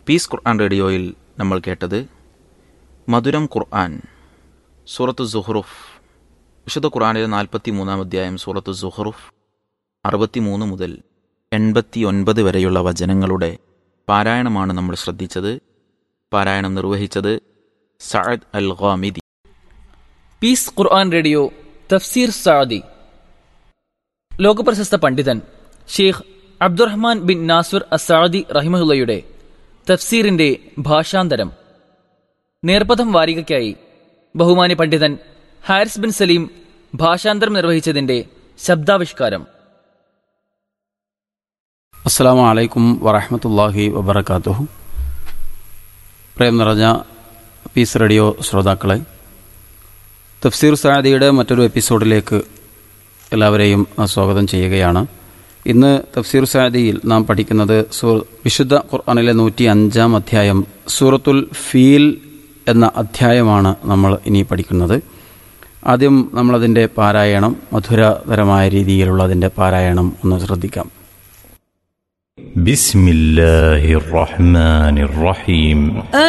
piece ഖുർആൻ റേഡിയോയിൽ നമ്മൾ കേട്ടത് മധുരം ഖുർആൻ സൂറത്ത് സുഹ്റുഫ് വിശുദ്ധ ഖുർആനിലെ നാൽപ്പത്തി മൂന്നാം അധ്യായം സൂറത്ത് സുഹ്റുഫ് അറുപത്തിമൂന്ന് മുതൽ എൺപത്തി ഒൻപത് വരെയുള്ള വചനങ്ങളുടെ പാരായണമാണ് നമ്മൾ ശ്രദ്ധിച്ചത് പാരായണം നിർവഹിച്ചത് Saad al Ghamidi peace Quran radio തഫ്സീർ സാദി ലോകപ്രശസ്ത പണ്ഡിതൻ Sheikh Abdurrahman bin Nasir Assadi റഹിമഹുല്ലയുടെ തഫ്സീറിന്റെ ഭാഷാന്തരം നേർപ്പഥം വാരികയ്ക്കായി ബഹുമാനി പണ്ഡിതൻ ഹാരിസ് ബിൻ സലീം ഭാഷാന്തരം നിർവഹിച്ചതിന്റെ ശബ്ദാവിഷ്കാരം അസ്സാം വലൈക്കും വറഹമത്തല്ലാഹി വബർക്കാത്തുഹു പ്രേം നിറഞ്ഞ പീസ് റേഡിയോ ശ്രോതാക്കളെ തഫ്സീർ സാദിയുടെ മറ്റൊരു എപ്പിസോഡിലേക്ക് എല്ലാവരെയും സ്വാഗതം ചെയ്യുകയാണ് ഇന്ന് തഫ്സീർ സാദിയിൽ നാം പഠിക്കുന്നത് സൂ- വിശുദ്ധ ഖുർആനിലെ നൂറ്റി അഞ്ചാം അധ്യായം സൂറത്തുൽ ഫീൽ എന്ന അധ്യായമാണ് നമ്മൾ ഇനി പഠിക്കുന്നത് ആദ്യം നമ്മളതിൻ്റെ പാരായണം മധുരതരമായ രീതിയിലുള്ള അതിൻ്റെ പാരായണം ഒന്ന് ശ്രദ്ധിക്കാം بسم الله الرحمن الرحيم